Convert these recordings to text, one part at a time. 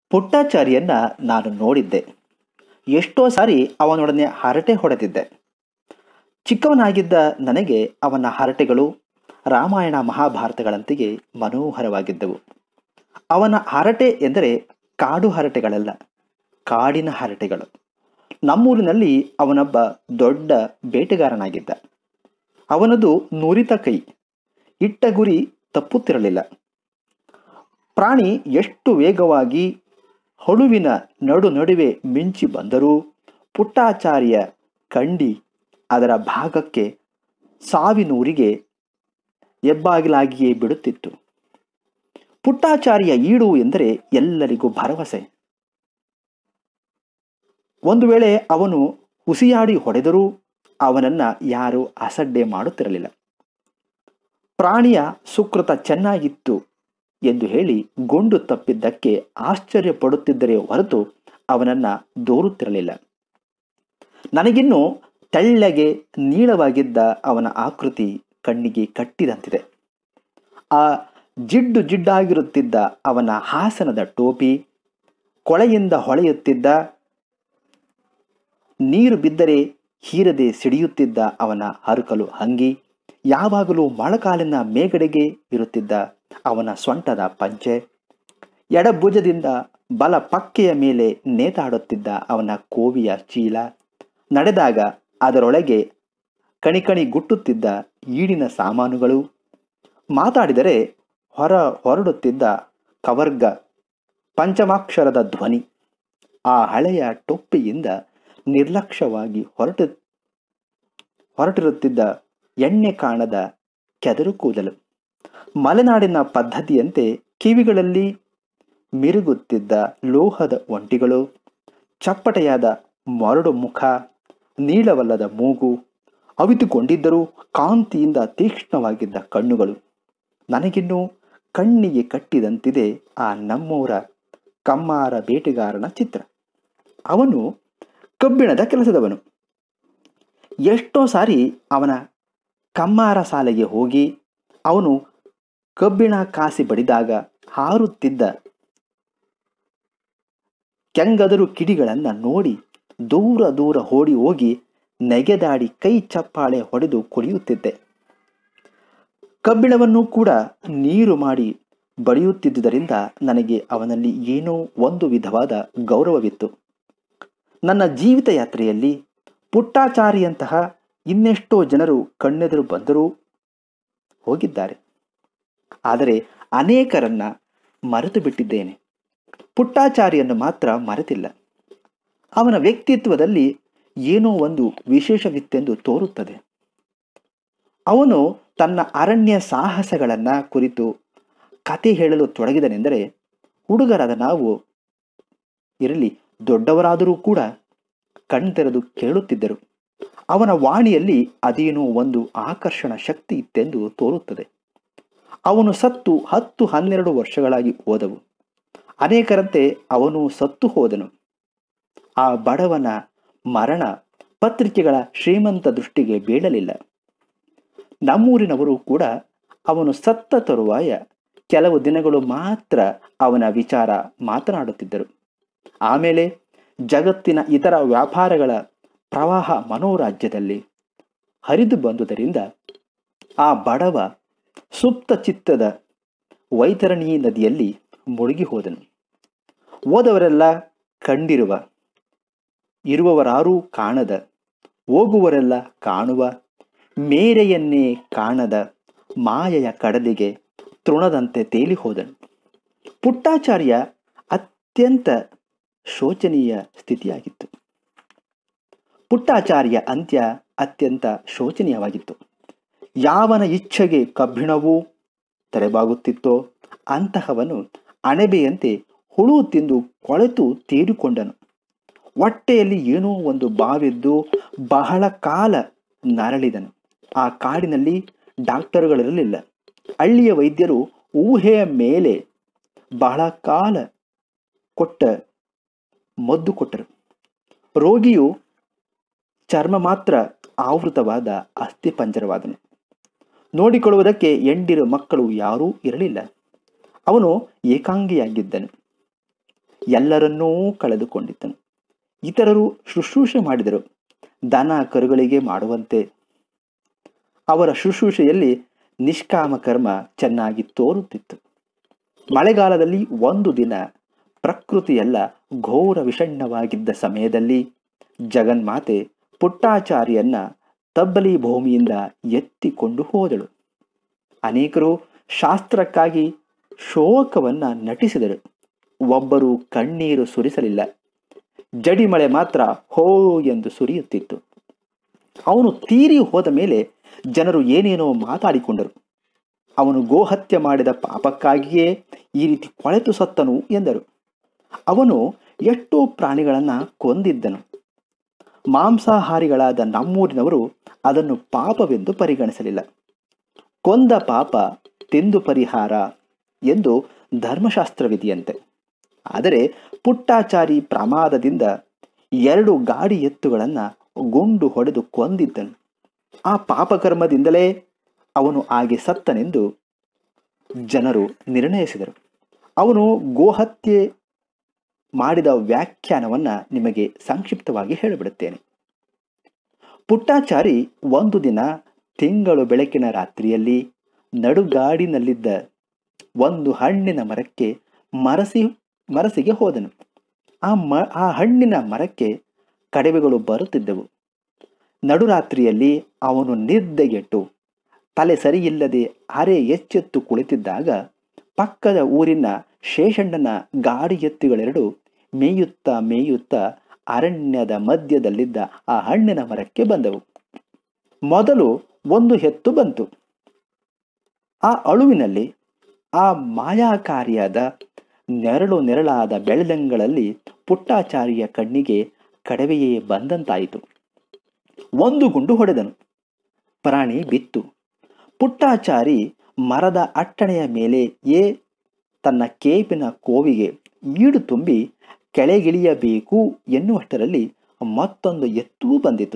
ಪುಟ್ಟಾಚಾರಿಯನ್ನ ನಾನು ನೋಡಿದ್ದೆ ಎಷ್ಟೋ ಸಾರಿ ಅವನೊಡನೆ ಹರಟೆ ಹೊಡೆದಿದ್ದೆ ಚಿಕ್ಕವನಾಗಿದ್ದ ನನಗೆ ಅವನ ಹರಟೆಗಳು ರಾಮಾಯಣ ಮಹಾಭಾರತಗಳಂತೆಯೇ ಮನೋಹರವಾಗಿದ್ದವು ಅವನ ಹರಟೆ ಎಂದರೆ ಕಾಡು ಹರಟೆಗಳಲ್ಲ ಕಾಡಿನ ಹರಟೆಗಳು ನಮ್ಮೂರಿನಲ್ಲಿ ಅವನೊಬ್ಬ ದೊಡ್ಡ ಬೇಟೆಗಾರನಾಗಿದ್ದ ಅವನದು ನುರಿತ ಕೈ ಇಟ್ಟ ಗುರಿ ತಪ್ಪುತ್ತಿರಲಿಲ್ಲ ಪ್ರಾಣಿ ಎಷ್ಟು ವೇಗವಾಗಿ ಹೊಳುವಿನ ನಡು ನಡುವೆ ಮಿಂಚಿ ಬಂದರೂ ಪುಟ್ಟಾಚಾರ್ಯ ಕಂಡಿ ಅದರ ಭಾಗಕ್ಕೆ ಸಾವಿನೂರಿಗೆ ಎಬ್ಬಾಗಿಲಾಗಿಯೇ ಬಿಡುತ್ತಿತ್ತು ಪುಟ್ಟಾಚಾರ್ಯ ಈಡು ಎಂದರೆ ಎಲ್ಲರಿಗೂ ಭರವಸೆ ಒಂದು ವೇಳೆ ಅವನು ಹುಸಿಯಾಡಿ ಹೊಡೆದರೂ ಅವನನ್ನ ಯಾರೂ ಅಸಡ್ಡೆ ಮಾಡುತ್ತಿರಲಿಲ್ಲ ಪ್ರಾಣಿಯ ಸುಕೃತ ಚೆನ್ನಾಗಿತ್ತು ಎಂದು ಹೇಳಿ ಗೊಂಡು ತಪ್ಪಿದ್ದಕ್ಕೆ ಆಶ್ಚರ್ಯ ಪಡುತ್ತಿದ್ದರೆ ಹೊರತು ಅವನನ್ನ ದೂರುತ್ತಿರಲಿಲ್ಲ ನನಗಿನ್ನೂ ತೆಳ್ಳಗೆ ನೀಳವಾಗಿದ್ದ ಅವನ ಆಕೃತಿ ಕಣ್ಣಿಗೆ ಕಟ್ಟಿದಂತಿದೆ ಆ ಜಿಡ್ಡು ಜಿಡ್ಡಾಗಿರುತ್ತಿದ್ದ ಅವನ ಹಾಸನದ ಟೋಪಿ ಕೊಳೆಯಿಂದ ಹೊಳೆಯುತ್ತಿದ್ದ ನೀರು ಬಿದ್ದರೆ ಹೀರದೆ ಸಿಡಿಯುತ್ತಿದ್ದ ಅವನ ಹರುಕಲು ಹಂಗಿ ಯಾವಾಗಲೂ ಮೊಳಕಾಲಿನ ಮೇಗಡೆಗೆ ಇರುತ್ತಿದ್ದ ಅವನ ಸೊಂಟದ ಪಂಚೆ ಎಡಭುಜದಿಂದ ಬಲ ಪಕ್ಕೆಯ ಮೇಲೆ ನೇತಾಡುತ್ತಿದ್ದ ಅವನ ಕೋವಿಯ ಚೀಲ ನಡೆದಾಗ ಅದರೊಳಗೆ ಕಣಿಕಣಿ ಗುಟ್ಟುತ್ತಿದ್ದ ಈಡಿನ ಸಾಮಾನುಗಳು ಮಾತಾಡಿದರೆ ಹೊರ ಹೊರಡುತ್ತಿದ್ದ ಕವರ್ಗ ಪಂಚಮಾಕ್ಷರದ ಧ್ವನಿ ಆ ಹಳೆಯ ಟೊಪ್ಪಿಯಿಂದ ನಿರ್ಲಕ್ಷ್ಯವಾಗಿ ಹೊರಟು ಹೊರಟಿರುತ್ತಿದ್ದ ಎಣ್ಣೆ ಕಾಣದ ಕೆದರು ಕೂದಲು ಮಲೆನಾಡಿನ ಪದ್ಧತಿಯಂತೆ ಕಿವಿಗಳಲ್ಲಿ ಮಿರುಗುತ್ತಿದ್ದ ಲೋಹದ ಒಂಟಿಗಳು ಚಪ್ಪಟೆಯಾದ ಮೊರಡು ಮುಖ ನೀಳವಲ್ಲದ ಮೂಗು ಅವಿತುಕೊಂಡಿದ್ದರೂ ಕಾಂತಿಯಿಂದ ತೀಕ್ಷ್ಣವಾಗಿದ್ದ ಕಣ್ಣುಗಳು ನನಗಿನ್ನೂ ಕಣ್ಣಿಗೆ ಕಟ್ಟಿದಂತಿದೆ ಆ ನಮ್ಮೂರ ಕಮ್ಮಾರ ಬೇಟೆಗಾರನ ಚಿತ್ರ ಅವನು ಕಬ್ಬಿಣದ ಕೆಲಸದವನು ಎಷ್ಟೋ ಸಾರಿ ಅವನ ಕಮ್ಮಾರ ಶಾಲೆಗೆ ಹೋಗಿ ಅವನು ಕಬ್ಬಿಣ ಕಾಸಿ ಬಡಿದಾಗ ಹಾರುತ್ತಿದ್ದ ಕೆಂಗದರು ಕಿಡಿಗಳನ್ನು ನೋಡಿ ದೂರ ದೂರ ಓಡಿ ಹೋಗಿ ನೆಗೆದಾಡಿ ಕೈ ಚಪ್ಪಾಳೆ ಹೊಡೆದು ಕುಡಿಯುತ್ತಿದ್ದೆ ಕಬ್ಬಿಣವನ್ನು ಕೂಡ ನೀರು ಮಾಡಿ ಬಡಿಯುತ್ತಿದ್ದುದರಿಂದ ನನಗೆ ಅವನಲ್ಲಿ ಏನೋ ಒಂದು ವಿಧವಾದ ಗೌರವವಿತ್ತು ನನ್ನ ಜೀವಿತ ಯಾತ್ರೆಯಲ್ಲಿ ಪುಟ್ಟಾಚಾರಿಯಂತಹ ಇನ್ನೆಷ್ಟೋ ಜನರು ಕಣ್ಣೆದುರು ಬಂದರೂ ಹೋಗಿದ್ದಾರೆ ಆದರೆ ಅನೇಕರನ್ನ ಮರೆತು ಬಿಟ್ಟಿದ್ದೇನೆ ಪುಟ್ಟಾಚಾರಿಯನ್ನು ಮಾತ್ರ ಮರೆತಿಲ್ಲ ಅವನ ವ್ಯಕ್ತಿತ್ವದಲ್ಲಿ ಏನೋ ಒಂದು ವಿಶೇಷವಿತ್ತೆಂದು ತೋರುತ್ತದೆ ಅವನು ತನ್ನ ಅರಣ್ಯ ಸಾಹಸಗಳನ್ನು ಕುರಿತು ಕತೆ ಹೇಳಲು ತೊಡಗಿದನೆಂದರೆ ಹುಡುಗರಾದ ನಾವು ಇರಲಿ ದೊಡ್ಡವರಾದರೂ ಕೂಡ ಕಣ್ತೆರೆದು ಕೇಳುತ್ತಿದ್ದರು ಅವನ ವಾಣಿಯಲ್ಲಿ ಅದೇನೋ ಒಂದು ಆಕರ್ಷಣ ಶಕ್ತಿ ಇತ್ತೆಂದು ತೋರುತ್ತದೆ ಅವನು ಸತ್ತು ಹತ್ತು ಹನ್ನೆರಡು ವರ್ಷಗಳಾಗಿ ಹೋದವು ಅನೇಕರಂತೆ ಅವನು ಸತ್ತು ಹೋದನು ಆ ಬಡವನ ಮರಣ ಪತ್ರಿಕೆಗಳ ಶ್ರೀಮಂತ ದೃಷ್ಟಿಗೆ ಬೀಳಲಿಲ್ಲ ನಮ್ಮೂರಿನವರು ಕೂಡ ಅವನು ಸತ್ತ ತರುವಾಯ ಕೆಲವು ದಿನಗಳು ಮಾತ್ರ ಅವನ ವಿಚಾರ ಮಾತನಾಡುತ್ತಿದ್ದರು ಆಮೇಲೆ ಜಗತ್ತಿನ ಇತರ ವ್ಯಾಪಾರಗಳ ಪ್ರವಾಹ ಮನೋರಾಜ್ಯದಲ್ಲಿ ಹರಿದು ಬಂದುದರಿಂದ ಆ ಬಡವ ಸುಪ್ತ ಚಿತ್ತದ ವೈತರಣಿ ನದಿಯಲ್ಲಿ ಮುಳುಗಿ ಹೋದನು ಹೋದವರೆಲ್ಲ ಕಂಡಿರುವ ಇರುವವರಾರೂ ಕಾಣದ ಹೋಗುವರೆಲ್ಲ ಕಾಣುವ ಮೇರೆಯನ್ನೇ ಕಾಣದ ಮಾಯೆಯ ಕಡಲಿಗೆ ತೃಣದಂತೆ ತೇಲಿ ಹೋದನು ಪುಟ್ಟಾಚಾರ್ಯ ಅತ್ಯಂತ ಶೋಚನೀಯ ಸ್ಥಿತಿಯಾಗಿತ್ತು ಪುಟ್ಟಾಚಾರ್ಯ ಅಂತ್ಯ ಅತ್ಯಂತ ಶೋಚನೀಯವಾಗಿತ್ತು ಯಾವನ ಇಚ್ಛೆಗೆ ಕಬ್ಬಿಣವೂ ತೆರೆಬಾಗುತ್ತಿತ್ತೋ ಅಂತಹವನು ಅಣಬೆಯಂತೆ ಹುಳು ತಿಂದು ಕೊಳೆತು ತೀರಿಕೊಂಡನು ಹೊಟ್ಟೆಯಲ್ಲಿ ಏನೋ ಒಂದು ಬಾವಿದ್ದು ಬಹಳ ಕಾಲ ನರಳಿದನು ಆ ಕಾಡಿನಲ್ಲಿ ಡಾಕ್ಟರ್ಗಳಿರಲಿಲ್ಲ ಹಳ್ಳಿಯ ವೈದ್ಯರು ಊಹೆಯ ಮೇಲೆ ಬಹಳ ಕಾಲ ಕೊಟ್ಟ ಮದ್ದು ಕೊಟ್ಟರು ರೋಗಿಯು ಚರ್ಮ ಮಾತ್ರ ಆವೃತವಾದ ಅಸ್ಥಿಪಂಜರವಾದನು ನೋಡಿಕೊಳ್ಳುವುದಕ್ಕೆ ಎಂಡಿರು ಮಕ್ಕಳು ಯಾರೂ ಇರಲಿಲ್ಲ ಅವನು ಏಕಾಂಗಿಯಾಗಿದ್ದನು ಎಲ್ಲರನ್ನೂ ಕಳೆದುಕೊಂಡಿದ್ದನು ಇತರರು ಶುಶ್ರೂಷೆ ಮಾಡಿದರು ದನ ಕರುಗಳಿಗೆ ಮಾಡುವಂತೆ ಅವರ ಶುಶ್ರೂಷೆಯಲ್ಲಿ ನಿಷ್ಕಾಮ ಕರ್ಮ ಚೆನ್ನಾಗಿ ತೋರುತ್ತಿತ್ತು ಮಳೆಗಾಲದಲ್ಲಿ ಒಂದು ದಿನ ಪ್ರಕೃತಿಯೆಲ್ಲ ಘೋರ ವಿಷಣ್ಣವಾಗಿದ್ದ ಸಮಯದಲ್ಲಿ ಜಗನ್ಮಾತೆ ಪುಟ್ಟಾಚಾರಿಯನ್ನ ತಬ್ಬಲಿ ಭೂಮಿಯಿಂದ ಎತ್ತಿಕೊಂಡು ಹೋದಳು ಅನೇಕರು ಶಾಸ್ತ್ರಕ್ಕಾಗಿ ಶೋಕವನ್ನ ನಟಿಸಿದರು ಒಬ್ಬರು ಕಣ್ಣೀರು ಸುರಿಸಲಿಲ್ಲ ಜಡಿಮಳೆ ಮಾತ್ರ ಹೋ ಎಂದು ಸುರಿಯುತ್ತಿತ್ತು ಅವನು ತೀರಿ ಹೋದ ಮೇಲೆ ಜನರು ಏನೇನೋ ಮಾತಾಡಿಕೊಂಡರು ಅವನು ಗೋಹತ್ಯೆ ಮಾಡಿದ ಪಾಪಕ್ಕಾಗಿಯೇ ಈ ರೀತಿ ಕೊಳೆತು ಸತ್ತನು ಎಂದರು ಅವನು ಎಷ್ಟೋ ಪ್ರಾಣಿಗಳನ್ನ ಕೊಂದಿದ್ದನು ಮಾಂಸಾಹಾರಿಗಳಾದ ನಮ್ಮೂರಿನವರು ಅದನ್ನು ಪಾಪವೆಂದು ಪರಿಗಣಿಸಲಿಲ್ಲ ಕೊಂದ ಪಾಪ ತಿಂದು ಪರಿಹಾರ ಎಂದು ಧರ್ಮಶಾಸ್ತ್ರವಿದೆಯಂತೆ ಆದರೆ ಪುಟ್ಟಾಚಾರಿ ಪ್ರಮಾದದಿಂದ ಎರಡು ಗಾಡಿ ಎತ್ತುಗಳನ್ನು ಗುಂಡು ಹೊಡೆದು ಕೊಂದಿದ್ದನು ಆ ಪಾಪಕರ್ಮದಿಂದಲೇ ಅವನು ಹಾಗೆ ಸತ್ತನೆಂದು ಜನರು ನಿರ್ಣಯಿಸಿದರು ಅವನು ಗೋಹತ್ಯೆ ಮಾಡಿದ ವ್ಯಾಖ್ಯಾನವನ್ನ ನಿಮಗೆ ಸಂಕ್ಷಿಪ್ತವಾಗಿ ಹೇಳಿಬಿಡುತ್ತೇನೆ ಪುಟ್ಟಾಚಾರಿ ಒಂದು ದಿನ ತಿಂಗಳು ಬೆಳಕಿನ ರಾತ್ರಿಯಲ್ಲಿ ನಡುಗಾಡಿನಲ್ಲಿದ್ದ ಒಂದು ಹಣ್ಣಿನ ಮರಕ್ಕೆ ಮರಸಿ ಮರಸಿಗೆ ಹೋದನು ಆ ಮ ಆ ಹಣ್ಣಿನ ಮರಕ್ಕೆ ಕಡವೆಗಳು ಬರುತ್ತಿದ್ದವು ನಡುರಾತ್ರಿಯಲ್ಲಿ ಅವನು ನಿದ್ದೆಗೆಟ್ಟು ತಲೆ ಸರಿಯಿಲ್ಲದೆ ಅರೆ ಎಚ್ಚೆತ್ತು ಕುಳಿತಿದ್ದಾಗ ಪಕ್ಕದ ಊರಿನ ಶೇಷಣ್ಣನ ಗಾಡಿ ಎತ್ತುಗಳೆರಡು ಮೇಯುತ್ತಾ ಮೇಯುತ್ತಾ ಅರಣ್ಯದ ಮಧ್ಯದಲ್ಲಿದ್ದ ಆ ಹಣ್ಣಿನ ಮರಕ್ಕೆ ಬಂದವು ಮೊದಲು ಒಂದು ಹೆತ್ತು ಬಂತು ಆ ಅಳುವಿನಲ್ಲಿ ಆ ಮಾಯಾಕಾರಿಯಾದ ನೆರಳು ನೆರಳಾದ ಬೆಳದಂಗಳಲ್ಲಿ ಪುಟ್ಟಾಚಾರಿಯ ಕಣ್ಣಿಗೆ ಕಡವೆಯೇ ಬಂದಂತಾಯಿತು ಒಂದು ಗುಂಡು ಹೊಡೆದನು ಪ್ರಾಣಿ ಬಿತ್ತು ಪುಟ್ಟಾಚಾರಿ ಮರದ ಅಟ್ಟಣೆಯ ಮೇಲೆ ಏ ತನ್ನ ಕೇಪಿನ ಕೋವಿಗೆ ಈಡು ತುಂಬಿ ಕೆಳಗಿಳಿಯಬೇಕು ಎನ್ನುವಷ್ಟರಲ್ಲಿ ಮತ್ತೊಂದು ಎತ್ತೂ ಬಂದಿತು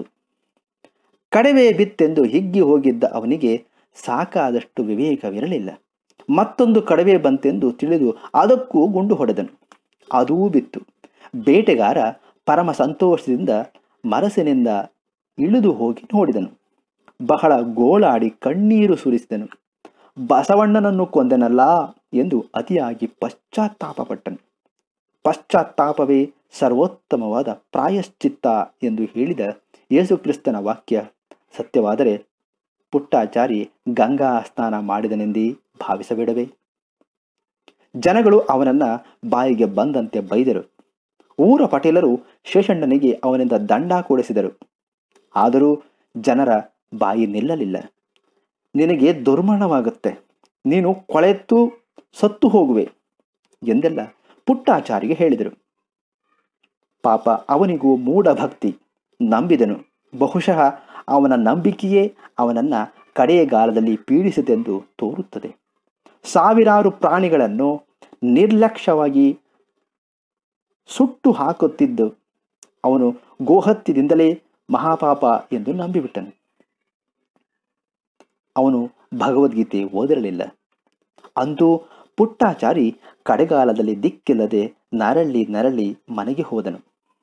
ಕಡವೆ ಬಿತ್ತೆಂದು ಹಿಗ್ಗಿ ಹೋಗಿದ್ದ ಅವನಿಗೆ ಸಾಕಾದಷ್ಟು ವಿವೇಕವಿರಲಿಲ್ಲ ಮತ್ತೊಂದು ಕಡವೆ ಬಂತೆಂದು ತಿಳಿದು ಅದಕ್ಕೂ ಗುಂಡು ಹೊಡೆದನು ಅದೂ ಬಿತ್ತು ಬೇಟೆಗಾರ ಪರಮ ಸಂತೋಷದಿಂದ ಮರಸಿನಿಂದ ಇಳಿದು ಹೋಗಿ ನೋಡಿದನು ಬಹಳ ಗೋಳಾಡಿ ಕಣ್ಣೀರು ಸುರಿಸಿದನು ಬಸವಣ್ಣನನ್ನು ಕೊಂದನಲ್ಲ ಎಂದು ಅತಿಯಾಗಿ ಪಶ್ಚಾತ್ತಾಪಪಟ್ಟನು ಪಶ್ಚಾತ್ತಾಪವೇ ಸರ್ವೋತ್ತಮವಾದ ಪ್ರಾಯಶ್ಚಿತ್ತ ಎಂದು ಹೇಳಿದ ಯೇಸುಕ್ರಿಸ್ತನ ವಾಕ್ಯ ಸತ್ಯವಾದರೆ ಪುಟ್ಟಾಚಾರಿ ಗಂಗಾ ಸ್ನಾನ ಮಾಡಿದನೆಂದೇ ಭಾವಿಸಬೇಡವೇ ಜನಗಳು ಅವನನ್ನ ಬಾಯಿಗೆ ಬಂದಂತೆ ಬೈದರು ಊರ ಪಟೇಲರು ಶೇಷಣ್ಣನಿಗೆ ಅವನಿಂದ ದಂಡ ಕೊಡಿಸಿದರು ಆದರೂ ಜನರ ಬಾಯಿ ನಿಲ್ಲಲಿಲ್ಲ ನಿನಗೆ ದುರ್ಮರಣವಾಗುತ್ತೆ ನೀನು ಕೊಳೆತು ಸತ್ತು ಹೋಗುವೆ ಎಂದೆಲ್ಲ ಪುಟ್ಟಾಚಾರಿಗೆ ಹೇಳಿದರು ಪಾಪ ಅವನಿಗೂ ಮೂಢ ಭಕ್ತಿ ನಂಬಿದನು ಬಹುಶಃ ಅವನ ನಂಬಿಕೆಯೇ ಅವನನ್ನ ಕಡೆಯಗಾಲದಲ್ಲಿ ಪೀಡಿಸಿತೆಂದು ತೋರುತ್ತದೆ ಸಾವಿರಾರು ಪ್ರಾಣಿಗಳನ್ನು ನಿರ್ಲಕ್ಷ್ಯವಾಗಿ ಸುಟ್ಟು ಹಾಕುತ್ತಿದ್ದು ಅವನು ಗೋಹತ್ಯದಿಂದಲೇ ಮಹಾಪಾಪ ಎಂದು ನಂಬಿಬಿಟ್ಟನು ಅವನು ಭಗವದ್ಗೀತೆ ಓದಿರಲಿಲ್ಲ ಅಂತೂ ಪುಟ್ಟಾಚಾರಿ ಕಡೆಗಾಲದಲ್ಲಿ ದಿಕ್ಕಿಲ್ಲದೆ ನರಳಿ ನರಳಿ ಮನೆಗೆ ಹೋದನು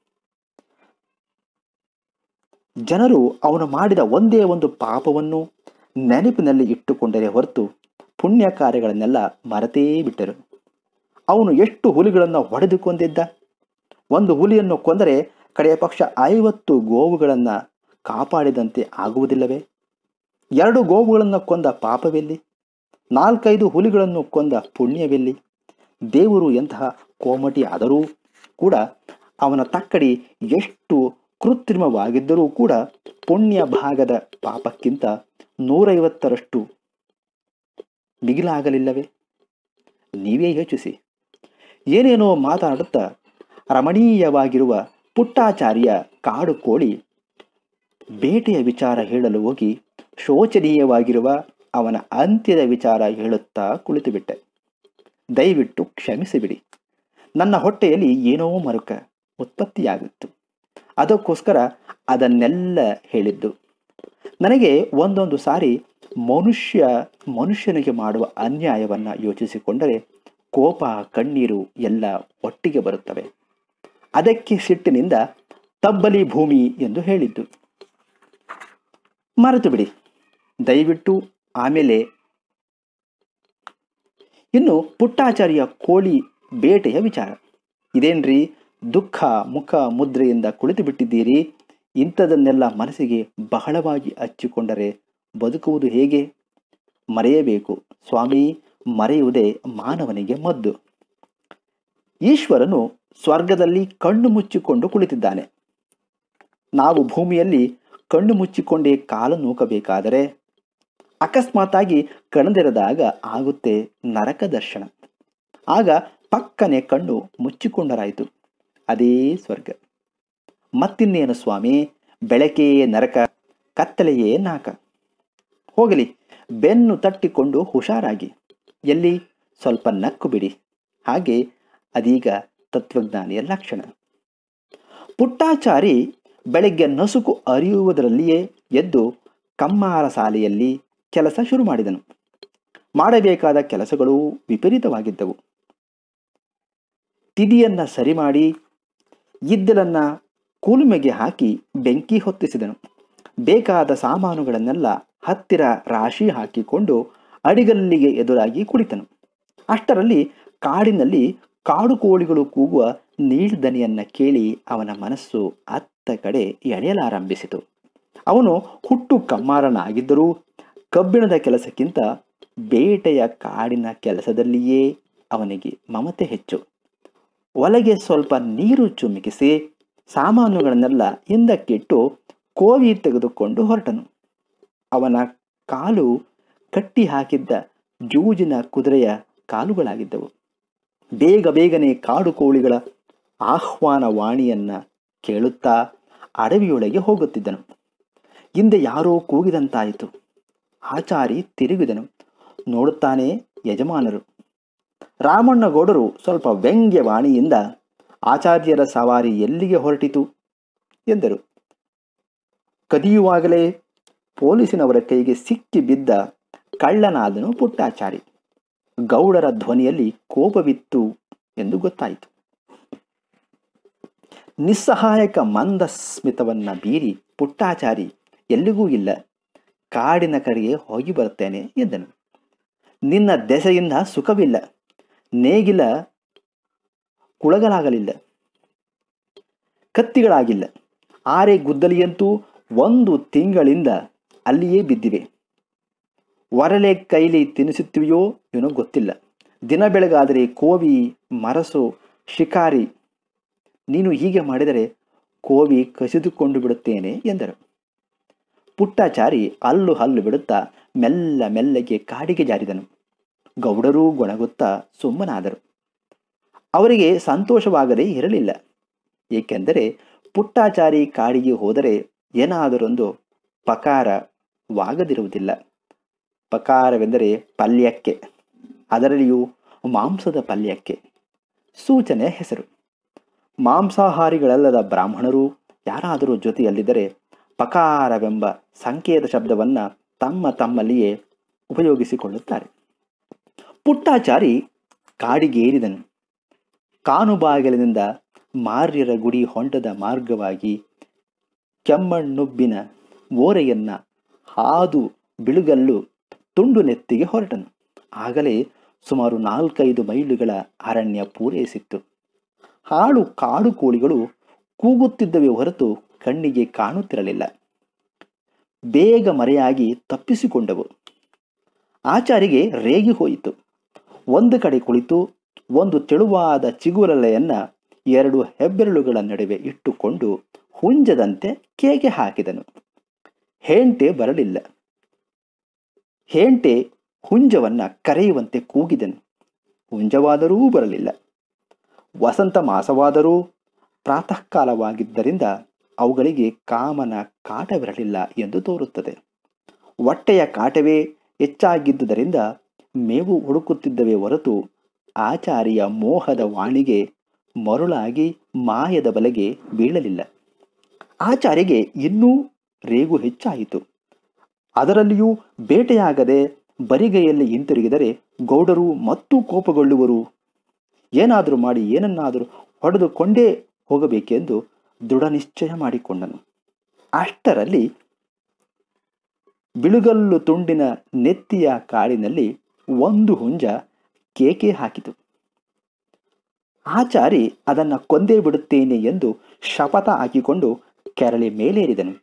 ಜನರು ಅವನು ಮಾಡಿದ ಒಂದೇ ಒಂದು ಪಾಪವನ್ನು ನೆನಪಿನಲ್ಲಿ ಇಟ್ಟುಕೊಂಡರೆ ಹೊರತು ಪುಣ್ಯ ಕಾರ್ಯಗಳನ್ನೆಲ್ಲ ಮರೆತೇ ಬಿಟ್ಟರು ಅವನು ಎಷ್ಟು ಹುಲಿಗಳನ್ನು ಹೊಡೆದು ಕೊಂದಿದ್ದ ಒಂದು ಹುಲಿಯನ್ನು ಕೊಂದರೆ ಕಡೆಯ ಪಕ್ಷ ಐವತ್ತು ಗೋವುಗಳನ್ನು ಕಾಪಾಡಿದಂತೆ ಆಗುವುದಿಲ್ಲವೇ ಎರಡು ಗೋವುಗಳನ್ನು ಕೊಂದ ಪಾಪವೆಲ್ಲಿ ನಾಲ್ಕೈದು ಹುಲಿಗಳನ್ನು ಕೊಂದ ಪುಣ್ಯವೆಲ್ಲಿ ದೇವರು ಎಂತಹ ಕೋಮಟಿ ಆದರೂ ಕೂಡ ಅವನ ತಕ್ಕಡಿ ಎಷ್ಟು ಕೃತ್ರಿಮವಾಗಿದ್ದರೂ ಕೂಡ ಪುಣ್ಯ ಭಾಗದ ಪಾಪಕ್ಕಿಂತ ನೂರೈವತ್ತರಷ್ಟು ಮಿಗಿಲಾಗಲಿಲ್ಲವೇ ನೀವೇ ಯೋಚಿಸಿ ಏನೇನೋ ಮಾತನಾಡುತ್ತಾ ರಮಣೀಯವಾಗಿರುವ ಪುಟ್ಟಾಚಾರ್ಯ ಕಾಡು ಕೋಳಿ ಬೇಟೆಯ ವಿಚಾರ ಹೇಳಲು ಹೋಗಿ ಶೋಚನೀಯವಾಗಿರುವ ಅವನ ಅಂತ್ಯದ ವಿಚಾರ ಹೇಳುತ್ತಾ ಕುಳಿತುಬಿಟ್ಟೆ ದಯವಿಟ್ಟು ಕ್ಷಮಿಸಿಬಿಡಿ ನನ್ನ ಹೊಟ್ಟೆಯಲ್ಲಿ ಏನೋ ಮರುಕ ಉತ್ಪತ್ತಿಯಾಗಿತ್ತು ಅದಕ್ಕೋಸ್ಕರ ಅದನ್ನೆಲ್ಲ ಹೇಳಿದ್ದು ನನಗೆ ಒಂದೊಂದು ಸಾರಿ ಮನುಷ್ಯ ಮನುಷ್ಯನಿಗೆ ಮಾಡುವ ಅನ್ಯಾಯವನ್ನು ಯೋಚಿಸಿಕೊಂಡರೆ ಕೋಪ ಕಣ್ಣೀರು ಎಲ್ಲ ಒಟ್ಟಿಗೆ ಬರುತ್ತವೆ ಅದಕ್ಕೆ ಸಿಟ್ಟಿನಿಂದ ತಬ್ಬಲಿ ಭೂಮಿ ಎಂದು ಹೇಳಿದ್ದು ಮರೆತು ಬಿಡಿ ದಯವಿಟ್ಟು ಆಮೇಲೆ ಇನ್ನು ಪುಟ್ಟಾಚಾರ್ಯ ಕೋಳಿ ಬೇಟೆಯ ವಿಚಾರ ಇದೇನ್ರಿ ದುಃಖ ಮುಖ ಮುದ್ರೆಯಿಂದ ಕುಳಿತು ಬಿಟ್ಟಿದ್ದೀರಿ ಇಂಥದನ್ನೆಲ್ಲ ಮನಸ್ಸಿಗೆ ಬಹಳವಾಗಿ ಹಚ್ಚಿಕೊಂಡರೆ ಬದುಕುವುದು ಹೇಗೆ ಮರೆಯಬೇಕು ಸ್ವಾಮಿ ಮರೆಯುವುದೇ ಮಾನವನಿಗೆ ಮದ್ದು ಈಶ್ವರನು ಸ್ವರ್ಗದಲ್ಲಿ ಕಣ್ಣು ಮುಚ್ಚಿಕೊಂಡು ಕುಳಿತಿದ್ದಾನೆ ನಾವು ಭೂಮಿಯಲ್ಲಿ ಕಣ್ಣು ಮುಚ್ಚಿಕೊಂಡೇ ಕಾಲು ನೂಕಬೇಕಾದರೆ ಅಕಸ್ಮಾತಾಗಿ ಕಣದೆರೆದಾಗ ಆಗುತ್ತೆ ನರಕ ದರ್ಶನ ಆಗ ಪಕ್ಕನೆ ಕಣ್ಣು ಮುಚ್ಚಿಕೊಂಡರಾಯಿತು ಅದೇ ಸ್ವರ್ಗ ಮತ್ತಿನ್ನೇನು ಸ್ವಾಮಿ ಬೆಳಕೇ ನರಕ ಕತ್ತಲೆಯೇ ನಾಕ ಹೋಗಲಿ ಬೆನ್ನು ತಟ್ಟಿಕೊಂಡು ಹುಷಾರಾಗಿ ಎಲ್ಲಿ ಸ್ವಲ್ಪ ನಕ್ಕು ಬಿಡಿ ಹಾಗೆ ಅದೀಗ ತತ್ವಜ್ಞಾನಿಯ ಲಕ್ಷಣ ಪುಟ್ಟಾಚಾರಿ ಬೆಳಗ್ಗೆ ನಸುಕು ಅರಿಯುವುದರಲ್ಲಿಯೇ ಎದ್ದು ಕಮ್ಮಾರ ಶಾಲೆಯಲ್ಲಿ ಕೆಲಸ ಶುರು ಮಾಡಿದನು ಮಾಡಬೇಕಾದ ಕೆಲಸಗಳು ವಿಪರೀತವಾಗಿದ್ದವು ತಿದಿಯನ್ನ ಸರಿ ಮಾಡಿ ಇದ್ದಲನ್ನ ಕೂಲುಮೆಗೆ ಹಾಕಿ ಬೆಂಕಿ ಹೊತ್ತಿಸಿದನು ಬೇಕಾದ ಸಾಮಾನುಗಳನ್ನೆಲ್ಲ ಹತ್ತಿರ ರಾಶಿ ಹಾಕಿಕೊಂಡು ಅಡಿಗಲ್ಲಿಗೆ ಎದುರಾಗಿ ಕುಳಿತನು ಅಷ್ಟರಲ್ಲಿ ಕಾಡಿನಲ್ಲಿ ಕಾಡು ಕೋಳಿಗಳು ಕೂಗುವ ನೀಳ್ದನಿಯನ್ನ ಕೇಳಿ ಅವನ ಮನಸ್ಸು ಅತ್ತ ಕಡೆ ಎಳೆಯಲಾರಂಭಿಸಿತು ಅವನು ಹುಟ್ಟು ಕಮ್ಮಾರನಾಗಿದ್ದರೂ ಕಬ್ಬಿಣದ ಕೆಲಸಕ್ಕಿಂತ ಬೇಟೆಯ ಕಾಡಿನ ಕೆಲಸದಲ್ಲಿಯೇ ಅವನಿಗೆ ಮಮತೆ ಹೆಚ್ಚು ಒಳಗೆ ಸ್ವಲ್ಪ ನೀರು ಚುಮುಕಿಸಿ ಸಾಮಾನುಗಳನ್ನೆಲ್ಲ ಹಿಂದಕ್ಕಿಟ್ಟು ಕೋವಿ ತೆಗೆದುಕೊಂಡು ಹೊರಟನು ಅವನ ಕಾಲು ಕಟ್ಟಿ ಹಾಕಿದ್ದ ಜೂಜಿನ ಕುದುರೆಯ ಕಾಲುಗಳಾಗಿದ್ದವು ಬೇಗ ಬೇಗನೆ ಕಾಡು ಕೋಳಿಗಳ ಆಹ್ವಾನ ವಾಣಿಯನ್ನ ಕೇಳುತ್ತಾ ಅಡವಿಯೊಳಗೆ ಹೋಗುತ್ತಿದ್ದನು ಹಿಂದೆ ಯಾರೋ ಕೂಗಿದಂತಾಯಿತು ಆಚಾರಿ ತಿರುಗಿದನು ನೋಡುತ್ತಾನೆ ಯಜಮಾನರು ರಾಮಣ್ಣಗೌಡರು ಸ್ವಲ್ಪ ವ್ಯಂಗ್ಯವಾಣಿಯಿಂದ ಆಚಾರ್ಯರ ಸವಾರಿ ಎಲ್ಲಿಗೆ ಹೊರಟಿತು ಎಂದರು ಕದಿಯುವಾಗಲೇ ಪೊಲೀಸಿನವರ ಕೈಗೆ ಸಿಕ್ಕಿ ಬಿದ್ದ ಕಳ್ಳನಾದನು ಪುಟ್ಟಾಚಾರಿ ಗೌಡರ ಧ್ವನಿಯಲ್ಲಿ ಕೋಪವಿತ್ತು ಎಂದು ಗೊತ್ತಾಯಿತು ನಿಸ್ಸಹಾಯಕ ಮಂದ ಸ್ಮಿತವನ್ನ ಬೀರಿ ಪುಟ್ಟಾಚಾರಿ ಎಲ್ಲಿಗೂ ಇಲ್ಲ ಕಾಡಿನ ಕಡೆಗೆ ಹೋಗಿ ಬರುತ್ತೇನೆ ಎಂದನು ನಿನ್ನ ದೆಸೆಯಿಂದ ಸುಖವಿಲ್ಲ ನೇಗಿಲ ಕುಳಗಲಾಗಲಿಲ್ಲ ಕತ್ತಿಗಳಾಗಿಲ್ಲ ಆರೆ ಗುದ್ದಲಿಯಂತೂ ಒಂದು ತಿಂಗಳಿಂದ ಅಲ್ಲಿಯೇ ಬಿದ್ದಿವೆ ಒರಳೆ ಕೈಲಿ ತಿನ್ನಿಸುತ್ತಿವೆಯೋ ಏನೋ ಗೊತ್ತಿಲ್ಲ ದಿನ ಬೆಳಗಾದರೆ ಕೋವಿ ಮರಸು ಶಿಕಾರಿ ನೀನು ಹೀಗೆ ಮಾಡಿದರೆ ಕೋವಿ ಕಸಿದುಕೊಂಡು ಬಿಡುತ್ತೇನೆ ಎಂದರು ಪುಟ್ಟಾಚಾರಿ ಹಲ್ಲು ಹಲ್ಲು ಬಿಡುತ್ತಾ ಮೆಲ್ಲ ಮೆಲ್ಲಗೆ ಕಾಡಿಗೆ ಜಾರಿದನು ಗೌಡರೂ ಗೊಣಗುತ್ತಾ ಸುಮ್ಮನಾದರು ಅವರಿಗೆ ಸಂತೋಷವಾಗದೇ ಇರಲಿಲ್ಲ ಏಕೆಂದರೆ ಪುಟ್ಟಾಚಾರಿ ಕಾಡಿಗೆ ಹೋದರೆ ಏನಾದರೊಂದು ಪಕಾರವಾಗದಿರುವುದಿಲ್ಲ ಪಕಾರವೆಂದರೆ ಪಲ್ಯಕ್ಕೆ ಅದರಲ್ಲಿಯೂ ಮಾಂಸದ ಪಲ್ಯಕ್ಕೆ ಸೂಚನೆ ಹೆಸರು ಮಾಂಸಾಹಾರಿಗಳಲ್ಲದ ಬ್ರಾಹ್ಮಣರು ಯಾರಾದರೂ ಜೊತೆಯಲ್ಲಿದ್ದರೆ ಪಕಾರವೆಂಬ ಸಂಕೇತ ಶಬ್ದವನ್ನ ತಮ್ಮ ತಮ್ಮಲ್ಲಿಯೇ ಉಪಯೋಗಿಸಿಕೊಳ್ಳುತ್ತಾರೆ ಪುಟ್ಟಾಚಾರಿ ಕಾಡಿಗೇರಿದನು ಕಾನುಬಾಗಿಲಿನಿಂದ ಮಾರ್ಯರ ಗುಡಿ ಹೊಂಡದ ಮಾರ್ಗವಾಗಿ ಕೆಮ್ಮಣ್ಣುಬ್ಬಿನ ಓರೆಯನ್ನ ಹಾದು ಬಿಳುಗಲ್ಲು ತುಂಡು ನೆತ್ತಿಗೆ ಹೊರಟನು ಆಗಲೇ ಸುಮಾರು ನಾಲ್ಕೈದು ಮೈಲುಗಳ ಅರಣ್ಯ ಪೂರೈಸಿತ್ತು ಹಾಳು ಕಾಡು ಕೋಳಿಗಳು ಕೂಗುತ್ತಿದ್ದವೇ ಹೊರತು ಕಣ್ಣಿಗೆ ಕಾಣುತ್ತಿರಲಿಲ್ಲ ಬೇಗ ಮರೆಯಾಗಿ ತಪ್ಪಿಸಿಕೊಂಡವು ಆಚಾರಿಗೆ ರೇಗಿ ಹೋಯಿತು ಒಂದು ಕಡೆ ಕುಳಿತು ಒಂದು ತೆಳುವಾದ ಚಿಗುರಲೆಯನ್ನ ಎರಡು ಹೆಬ್ಬೆರಳುಗಳ ನಡುವೆ ಇಟ್ಟುಕೊಂಡು ಹುಂಜದಂತೆ ಕೇಕೆ ಹಾಕಿದನು ಹೇಂಟೆ ಬರಲಿಲ್ಲ ಹೇಂಟೆ ಹುಂಜವನ್ನ ಕರೆಯುವಂತೆ ಕೂಗಿದನು ಹುಂಜವಾದರೂ ಬರಲಿಲ್ಲ ವಸಂತ ಮಾಸವಾದರೂ ಪ್ರಾತಃ ಕಾಲವಾಗಿದ್ದರಿಂದ ಅವುಗಳಿಗೆ ಕಾಮನ ಕಾಟವಿರಲಿಲ್ಲ ಎಂದು ತೋರುತ್ತದೆ ಹೊಟ್ಟೆಯ ಕಾಟವೇ ಹೆಚ್ಚಾಗಿದ್ದುದರಿಂದ ಮೇವು ಹುಡುಕುತ್ತಿದ್ದವೇ ಹೊರತು ಆಚಾರಿಯ ಮೋಹದ ವಾಣಿಗೆ ಮರುಳಾಗಿ ಮಾಯದ ಬಲೆಗೆ ಬೀಳಲಿಲ್ಲ ಆಚಾರಿಗೆ ಇನ್ನೂ ರೇಗು ಹೆಚ್ಚಾಯಿತು ಅದರಲ್ಲಿಯೂ ಬೇಟೆಯಾಗದೆ ಬರಿಗೈಯಲ್ಲಿ ಹಿಂತಿರುಗಿದರೆ ಗೌಡರು ಮತ್ತೂ ಕೋಪಗೊಳ್ಳುವರು ಏನಾದರೂ ಮಾಡಿ ಏನನ್ನಾದರೂ ಹೊಡೆದುಕೊಂಡೇ ಹೋಗಬೇಕೆಂದು ದೃಢ ನಿಶ್ಚಯ ಮಾಡಿಕೊಂಡನು ಅಷ್ಟರಲ್ಲಿ ಬಿಳುಗಲ್ಲು ತುಂಡಿನ ನೆತ್ತಿಯ ಕಾಡಿನಲ್ಲಿ ಒಂದು ಹುಂಜ ಕೇಕೆ ಹಾಕಿತು ಆಚಾರಿ ಅದನ್ನು ಕೊಂದೇ ಬಿಡುತ್ತೇನೆ ಎಂದು ಶಪಥ ಹಾಕಿಕೊಂಡು ಕೆರಳಿ ಮೇಲೇರಿದನು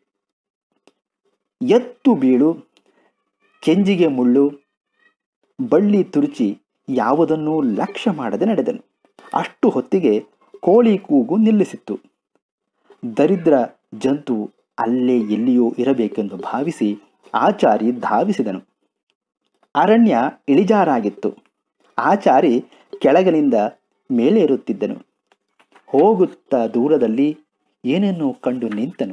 ಎತ್ತು ಬೀಳು ಕೆಂಜಿಗೆ ಮುಳ್ಳು ಬಳ್ಳಿ ತುರುಚಿ ಯಾವುದನ್ನೂ ಲಕ್ಷ್ಯ ಮಾಡದೆ ನಡೆದನು ಅಷ್ಟು ಹೊತ್ತಿಗೆ ಕೋಳಿ ಕೂಗು ನಿಲ್ಲಿಸಿತ್ತು ದರಿದ್ರ ಜಂತು ಅಲ್ಲೇ ಎಲ್ಲಿಯೋ ಇರಬೇಕೆಂದು ಭಾವಿಸಿ ಆಚಾರಿ ಧಾವಿಸಿದನು ಅರಣ್ಯ ಇಳಿಜಾರಾಗಿತ್ತು ಆಚಾರಿ ಕೆಳಗಿನಿಂದ ಮೇಲೇರುತ್ತಿದ್ದನು ಹೋಗುತ್ತಾ ದೂರದಲ್ಲಿ ಏನನ್ನೋ ಕಂಡು ನಿಂತನು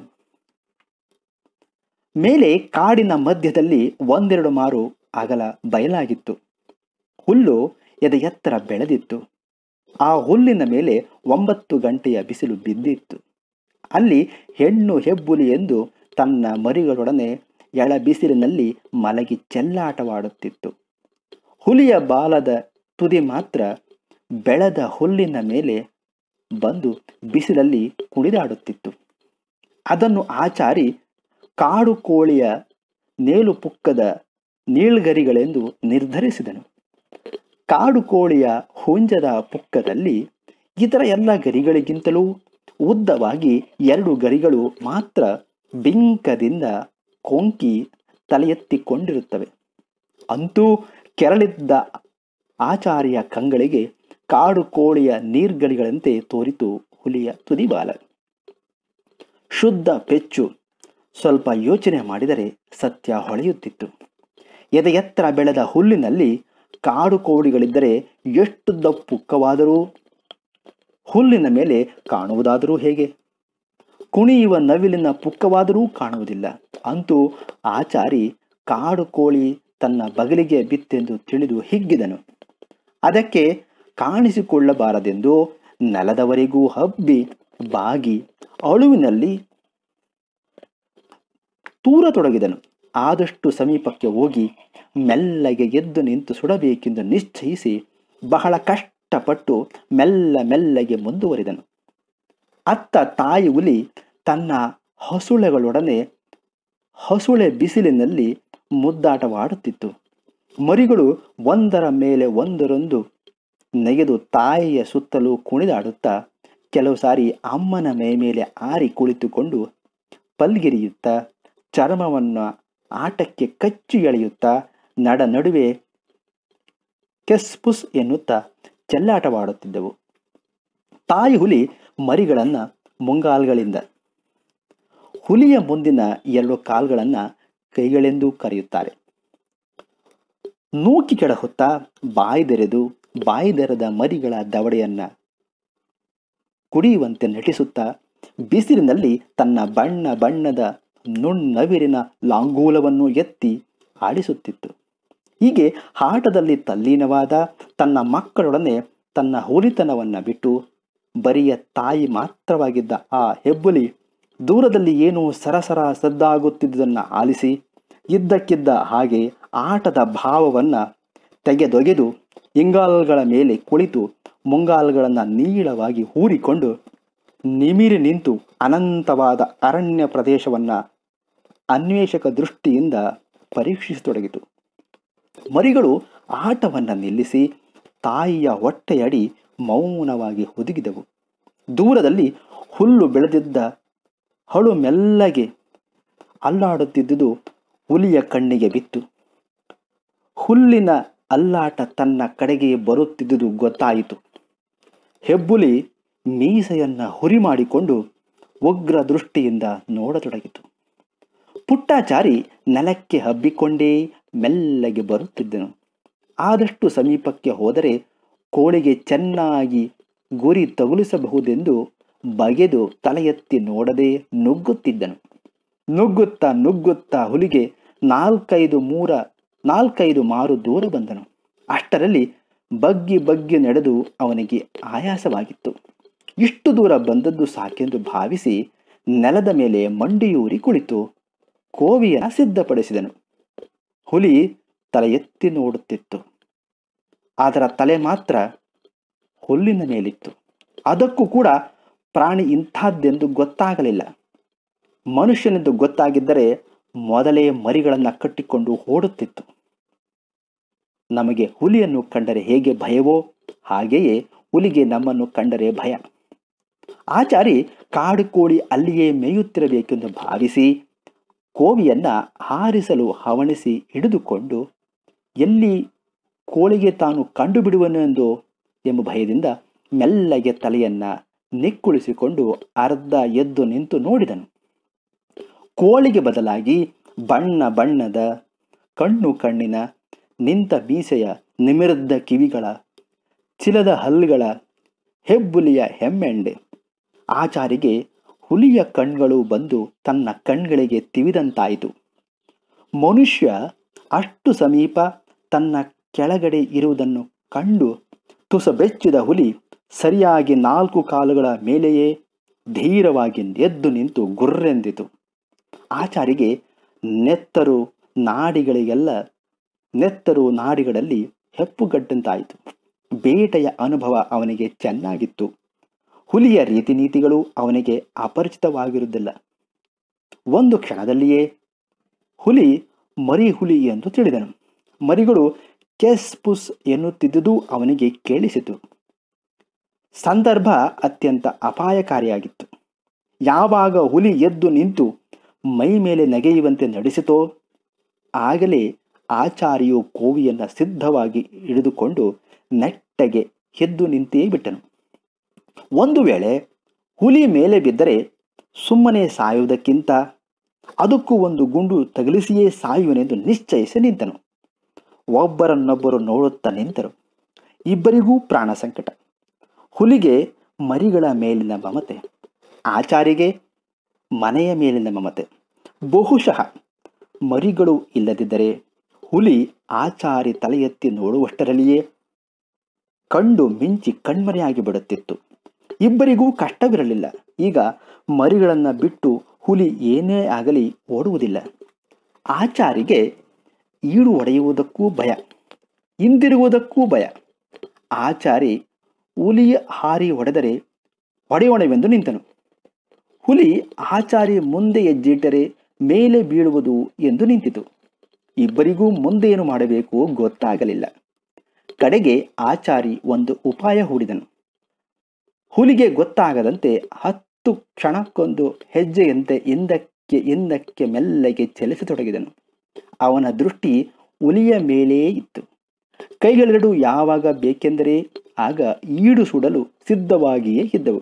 ಮೇಲೆ ಕಾಡಿನ ಮಧ್ಯದಲ್ಲಿ ಒಂದೆರಡು ಮಾರು ಅಗಲ ಬಯಲಾಗಿತ್ತು ಹುಲ್ಲು ಎದೆ ಎತ್ತರ ಬೆಳೆದಿತ್ತು ಆ ಹುಲ್ಲಿನ ಮೇಲೆ ಒಂಬತ್ತು ಗಂಟೆಯ ಬಿಸಿಲು ಬಿದ್ದಿತ್ತು ಅಲ್ಲಿ ಹೆಣ್ಣು ಹೆಬ್ಬುಲಿ ಎಂದು ತನ್ನ ಮರಿಗಳೊಡನೆ ಎಳ ಬಿಸಿಲಿನಲ್ಲಿ ಮಲಗಿ ಚೆಲ್ಲಾಟವಾಡುತ್ತಿತ್ತು ಹುಲಿಯ ಬಾಲದ ತುದಿ ಮಾತ್ರ ಬೆಳೆದ ಹುಲ್ಲಿನ ಮೇಲೆ ಬಂದು ಬಿಸಿಲಲ್ಲಿ ಕುಣಿದಾಡುತ್ತಿತ್ತು ಅದನ್ನು ಆಚಾರಿ ಕಾಡು ಕೋಳಿಯ ನೇಲು ಪುಕ್ಕದ ನೀಳ್ಗರಿಗಳೆಂದು ನಿರ್ಧರಿಸಿದನು ಕಾಡು ಕೋಳಿಯ ಹುಂಜದ ಪುಕ್ಕದಲ್ಲಿ ಇತರ ಎಲ್ಲ ಗರಿಗಳಿಗಿಂತಲೂ ಉದ್ದವಾಗಿ ಎರಡು ಗರಿಗಳು ಮಾತ್ರ ಬಿಂಕದಿಂದ ಕೊಂಕಿ ತಲೆ ಎತ್ತಿಕೊಂಡಿರುತ್ತವೆ ಅಂತೂ ಕೆರಳಿದ್ದ ಆಚಾರ್ಯ ಕಂಗಳಿಗೆ ಕಾಡು ಕೋಳಿಯ ನೀರ್ಗರಿಗಳಂತೆ ತೋರಿತು ಹುಲಿಯ ತುದಿಬಾಲ ಶುದ್ಧ ಪೆಚ್ಚು ಸ್ವಲ್ಪ ಯೋಚನೆ ಮಾಡಿದರೆ ಸತ್ಯ ಹೊಳೆಯುತ್ತಿತ್ತು ಎದೆ ಎತ್ತರ ಬೆಳೆದ ಹುಲ್ಲಿನಲ್ಲಿ ಕಾಡು ಕೋಡಿಗಳಿದ್ದರೆ ಎಷ್ಟು ದಪ್ಪುಕ್ಕವಾದರೂ ಹುಲ್ಲಿನ ಮೇಲೆ ಕಾಣುವುದಾದರೂ ಹೇಗೆ ಕುಣಿಯುವ ನವಿಲಿನ ಪುಕ್ಕವಾದರೂ ಕಾಣುವುದಿಲ್ಲ ಅಂತೂ ಆಚಾರಿ ಕಾಡು ಕೋಳಿ ತನ್ನ ಬಗಲಿಗೆ ಬಿತ್ತೆಂದು ತಿಳಿದು ಹಿಗ್ಗಿದನು ಅದಕ್ಕೆ ಕಾಣಿಸಿಕೊಳ್ಳಬಾರದೆಂದು ನೆಲದವರೆಗೂ ಹಬ್ಬಿ ಬಾಗಿ ಅಳುವಿನಲ್ಲಿ ತೂರತೊಡಗಿದನು ಆದಷ್ಟು ಸಮೀಪಕ್ಕೆ ಹೋಗಿ ಮೆಲ್ಲಗೆ ಎದ್ದು ನಿಂತು ಸುಡಬೇಕೆಂದು ನಿಶ್ಚಯಿಸಿ ಬಹಳ ಕಷ್ಟಪಟ್ಟು ಮೆಲ್ಲ ಮೆಲ್ಲಗೆ ಮುಂದುವರಿದನು ಅತ್ತ ತಾಯಿ ಹುಲಿ ತನ್ನ ಹಸುಳೆಗಳೊಡನೆ ಹಸುಳೆ ಬಿಸಿಲಿನಲ್ಲಿ ಮುದ್ದಾಟವಾಡುತ್ತಿತ್ತು ಮರಿಗಳು ಒಂದರ ಮೇಲೆ ಒಂದರೊಂದು ನೆಗೆದು ತಾಯಿಯ ಸುತ್ತಲೂ ಕುಣಿದಾಡುತ್ತಾ ಕೆಲವು ಸಾರಿ ಅಮ್ಮನ ಮೈ ಮೇಲೆ ಆರಿ ಕುಳಿತುಕೊಂಡು ಪಲ್ಗಿರಿಯುತ್ತಾ ಚರ್ಮವನ್ನು ಆಟಕ್ಕೆ ಕಚ್ಚಿ ಎಳೆಯುತ್ತಾ ನಡ ನಡುವೆ ಕೆಸ್ಪುಸ್ ಎನ್ನುತ್ತಾ ಚೆಲ್ಲಾಟವಾಡುತ್ತಿದ್ದವು ತಾಯಿ ಹುಲಿ ಮರಿಗಳನ್ನು ಮುಂಗಾಲ್ಗಳಿಂದ ಹುಲಿಯ ಮುಂದಿನ ಎರಡು ಕಾಲ್ಗಳನ್ನು ಕೈಗಳೆಂದು ಕರೆಯುತ್ತಾರೆ ನೂಕಿ ಕೆಡಹುತ್ತಾ ಬಾಯ್ದೆರೆದು ಬಾಯ್ದೆರೆದ ಮರಿಗಳ ದವಡೆಯನ್ನ ಕುಡಿಯುವಂತೆ ನಟಿಸುತ್ತಾ ಬಿಸಿಲಿನಲ್ಲಿ ತನ್ನ ಬಣ್ಣ ಬಣ್ಣದ ನುಣ್ಣವಿರಿನ ಲಾಂಗೂಲವನ್ನು ಎತ್ತಿ ಆಡಿಸುತ್ತಿತ್ತು ಹೀಗೆ ಆಟದಲ್ಲಿ ತಲ್ಲೀನವಾದ ತನ್ನ ಮಕ್ಕಳೊಡನೆ ತನ್ನ ಹುಲಿತನವನ್ನು ಬಿಟ್ಟು ಬರಿಯ ತಾಯಿ ಮಾತ್ರವಾಗಿದ್ದ ಆ ಹೆಬ್ಬುಲಿ ದೂರದಲ್ಲಿ ಏನೋ ಸರಸರ ಸದ್ದಾಗುತ್ತಿದ್ದುದನ್ನು ಆಲಿಸಿ ಇದ್ದಕ್ಕಿದ್ದ ಹಾಗೆ ಆಟದ ಭಾವವನ್ನು ತೆಗೆದೊಗೆದು ಇಂಗಾಲ್ಗಳ ಮೇಲೆ ಕುಳಿತು ಮುಂಗಾಲ್ಗಳನ್ನು ನೀಳವಾಗಿ ಹೂರಿಕೊಂಡು ನಿಮಿರಿ ನಿಂತು ಅನಂತವಾದ ಅರಣ್ಯ ಪ್ರದೇಶವನ್ನು ಅನ್ವೇಷಕ ದೃಷ್ಟಿಯಿಂದ ಪರೀಕ್ಷಿಸತೊಡಗಿತು ಮರಿಗಳು ಆಟವನ್ನು ನಿಲ್ಲಿಸಿ ತಾಯಿಯ ಹೊಟ್ಟೆಯಡಿ ಮೌನವಾಗಿ ಹುದುಗಿದವು ದೂರದಲ್ಲಿ ಹುಲ್ಲು ಬೆಳೆದಿದ್ದ ಹಳು ಮೆಲ್ಲಗೆ ಅಲ್ಲಾಡುತ್ತಿದ್ದುದು ಹುಲಿಯ ಕಣ್ಣಿಗೆ ಬಿತ್ತು ಹುಲ್ಲಿನ ಅಲ್ಲಾಟ ತನ್ನ ಕಡೆಗೆ ಬರುತ್ತಿದ್ದುದು ಗೊತ್ತಾಯಿತು ಹೆಬ್ಬುಲಿ ಮೀಸೆಯನ್ನ ಹುರಿ ಮಾಡಿಕೊಂಡು ಉಗ್ರ ದೃಷ್ಟಿಯಿಂದ ನೋಡತೊಡಗಿತು ಪುಟ್ಟಾಚಾರಿ ನೆಲಕ್ಕೆ ಹಬ್ಬಿಕೊಂಡೇ ಮೆಲ್ಲಗೆ ಬರುತ್ತಿದ್ದನು ಆದಷ್ಟು ಸಮೀಪಕ್ಕೆ ಹೋದರೆ ಕೋಳಿಗೆ ಚೆನ್ನಾಗಿ ಗುರಿ ತಗುಲಿಸಬಹುದೆಂದು ಬಗೆದು ತಲೆ ಎತ್ತಿ ನೋಡದೆ ನುಗ್ಗುತ್ತಿದ್ದನು ನುಗ್ಗುತ್ತಾ ನುಗ್ಗುತ್ತಾ ಹುಲಿಗೆ ನಾಲ್ಕೈದು ಮೂರ ನಾಲ್ಕೈದು ಮಾರು ದೂರ ಬಂದನು ಅಷ್ಟರಲ್ಲಿ ಬಗ್ಗಿ ಬಗ್ಗಿ ನಡೆದು ಅವನಿಗೆ ಆಯಾಸವಾಗಿತ್ತು ಇಷ್ಟು ದೂರ ಬಂದದ್ದು ಸಾಕೆಂದು ಭಾವಿಸಿ ನೆಲದ ಮೇಲೆ ಮಂಡಿಯೂರಿ ಕುಳಿತು ಕೋವಿಯ ಸಿದ್ಧಪಡಿಸಿದನು ಹುಲಿ ತಲೆ ಎತ್ತಿ ನೋಡುತ್ತಿತ್ತು ಅದರ ತಲೆ ಮಾತ್ರ ಹುಲ್ಲಿನ ಮೇಲಿತ್ತು ಅದಕ್ಕೂ ಕೂಡ ಪ್ರಾಣಿ ಇಂಥದ್ದೆಂದು ಗೊತ್ತಾಗಲಿಲ್ಲ ಮನುಷ್ಯನೆಂದು ಗೊತ್ತಾಗಿದ್ದರೆ ಮೊದಲೇ ಮರಿಗಳನ್ನು ಕಟ್ಟಿಕೊಂಡು ಓಡುತ್ತಿತ್ತು ನಮಗೆ ಹುಲಿಯನ್ನು ಕಂಡರೆ ಹೇಗೆ ಭಯವೋ ಹಾಗೆಯೇ ಹುಲಿಗೆ ನಮ್ಮನ್ನು ಕಂಡರೆ ಭಯ ಆಚಾರಿ ಕಾಡು ಕೋಳಿ ಅಲ್ಲಿಯೇ ಮೇಯುತ್ತಿರಬೇಕೆಂದು ಭಾವಿಸಿ ಕೋವಿಯನ್ನ ಹಾರಿಸಲು ಹವಣಿಸಿ ಹಿಡಿದುಕೊಂಡು ಎಲ್ಲಿ ಕೋಳಿಗೆ ತಾನು ಕಂಡುಬಿಡುವನೆಂದು ಎಂಬ ಭಯದಿಂದ ಮೆಲ್ಲಗೆ ತಲೆಯನ್ನ ನಿಕ್ಕುಳಿಸಿಕೊಂಡು ಅರ್ಧ ಎದ್ದು ನಿಂತು ನೋಡಿದನು ಕೋಳಿಗೆ ಬದಲಾಗಿ ಬಣ್ಣ ಬಣ್ಣದ ಕಣ್ಣು ಕಣ್ಣಿನ ನಿಂತ ಮೀಸೆಯ ನಿಮಿರ್ದ ಕಿವಿಗಳ ಚಿಲದ ಹಲ್ಲುಗಳ ಹೆಬ್ಬುಲಿಯ ಹೆಮ್ಮೆಂಡೆ ಆಚಾರಿಗೆ ಹುಲಿಯ ಕಣ್ಗಳು ಬಂದು ತನ್ನ ಕಣ್ಗಳಿಗೆ ತಿವಿದಂತಾಯಿತು ಮನುಷ್ಯ ಅಷ್ಟು ಸಮೀಪ ತನ್ನ ಕೆಳಗಡೆ ಇರುವುದನ್ನು ಕಂಡು ತುಸ ಬೆಚ್ಚಿದ ಹುಲಿ ಸರಿಯಾಗಿ ನಾಲ್ಕು ಕಾಲುಗಳ ಮೇಲೆಯೇ ಧೀರವಾಗಿ ಎದ್ದು ನಿಂತು ಗುರ್ರೆಂದಿತು ಆಚಾರಿಗೆ ನೆತ್ತರು ನಾಡಿಗಳಿಗೆಲ್ಲ ನೆತ್ತರು ನಾಡಿಗಳಲ್ಲಿ ಹೆಪ್ಪುಗಟ್ಟಂತಾಯಿತು ಬೇಟೆಯ ಅನುಭವ ಅವನಿಗೆ ಚೆನ್ನಾಗಿತ್ತು ಹುಲಿಯ ರೀತಿ ನೀತಿಗಳು ಅವನಿಗೆ ಅಪರಿಚಿತವಾಗಿರುವುದಿಲ್ಲ ಒಂದು ಕ್ಷಣದಲ್ಲಿಯೇ ಹುಲಿ ಮರಿ ಹುಲಿ ಎಂದು ತಿಳಿದನು ಮರಿಗಳು ಕೆಸ್ ಪುಸ್ ಎನ್ನುತ್ತಿದ್ದುದು ಅವನಿಗೆ ಕೇಳಿಸಿತು ಸಂದರ್ಭ ಅತ್ಯಂತ ಅಪಾಯಕಾರಿಯಾಗಿತ್ತು ಯಾವಾಗ ಹುಲಿ ಎದ್ದು ನಿಂತು ಮೈ ಮೇಲೆ ನೆಗೆಯುವಂತೆ ನಡೆಸಿತೋ ಆಗಲೇ ಆಚಾರ್ಯು ಕೋವಿಯನ್ನ ಸಿದ್ಧವಾಗಿ ಹಿಡಿದುಕೊಂಡು ನೆಟ್ಟಗೆ ಎದ್ದು ನಿಂತೇ ಬಿಟ್ಟನು ಒಂದು ವೇಳೆ ಹುಲಿ ಮೇಲೆ ಬಿದ್ದರೆ ಸುಮ್ಮನೆ ಸಾಯುವುದಕ್ಕಿಂತ ಅದಕ್ಕೂ ಒಂದು ಗುಂಡು ತಗಲಿಸಿಯೇ ಸಾಯುವನೆಂದು ನಿಶ್ಚಯಿಸಿ ನಿಂತನು ಒಬ್ಬರನ್ನೊಬ್ಬರು ನೋಡುತ್ತಾ ನಿಂತರು ಇಬ್ಬರಿಗೂ ಪ್ರಾಣ ಸಂಕಟ ಹುಲಿಗೆ ಮರಿಗಳ ಮೇಲಿನ ಮಮತೆ ಆಚಾರಿಗೆ ಮನೆಯ ಮೇಲಿನ ಮಮತೆ ಬಹುಶಃ ಮರಿಗಳು ಇಲ್ಲದಿದ್ದರೆ ಹುಲಿ ಆಚಾರಿ ತಲೆ ಎತ್ತಿ ನೋಡುವಷ್ಟರಲ್ಲಿಯೇ ಕಂಡು ಮಿಂಚಿ ಕಣ್ಮರೆಯಾಗಿ ಬಿಡುತ್ತಿತ್ತು ಇಬ್ಬರಿಗೂ ಕಷ್ಟವಿರಲಿಲ್ಲ ಈಗ ಮರಿಗಳನ್ನು ಬಿಟ್ಟು ಹುಲಿ ಏನೇ ಆಗಲಿ ಓಡುವುದಿಲ್ಲ ಆಚಾರಿಗೆ ಈಡು ಹೊಡೆಯುವುದಕ್ಕೂ ಭಯ ಹಿಂದಿರುವುದಕ್ಕೂ ಭಯ ಆಚಾರಿ ಹುಲಿ ಹಾರಿ ಹೊಡೆದರೆ ಹೊಡೆಯೋಣವೆಂದು ನಿಂತನು ಹುಲಿ ಆಚಾರಿ ಮುಂದೆ ಹೆಜ್ಜೆಯಿಟ್ಟರೆ ಮೇಲೆ ಬೀಳುವುದು ಎಂದು ನಿಂತಿತು ಇಬ್ಬರಿಗೂ ಮುಂದೇನು ಮಾಡಬೇಕು ಗೊತ್ತಾಗಲಿಲ್ಲ ಕಡೆಗೆ ಆಚಾರಿ ಒಂದು ಉಪಾಯ ಹೂಡಿದನು ಹುಲಿಗೆ ಗೊತ್ತಾಗದಂತೆ ಹತ್ತು ಕ್ಷಣಕ್ಕೊಂದು ಹೆಜ್ಜೆಯಂತೆ ಹಿಂದಕ್ಕೆ ಹಿಂದಕ್ಕೆ ಮೆಲ್ಲಗೆ ಚಲಿಸತೊಡಗಿದನು ಅವನ ದೃಷ್ಟಿ ಹುಲಿಯ ಮೇಲೆಯೇ ಇತ್ತು ಕೈಗಳೆರಡು ಯಾವಾಗ ಬೇಕೆಂದರೆ ಆಗ ಈಡು ಸುಡಲು ಸಿದ್ಧವಾಗಿಯೇ ಇದ್ದವು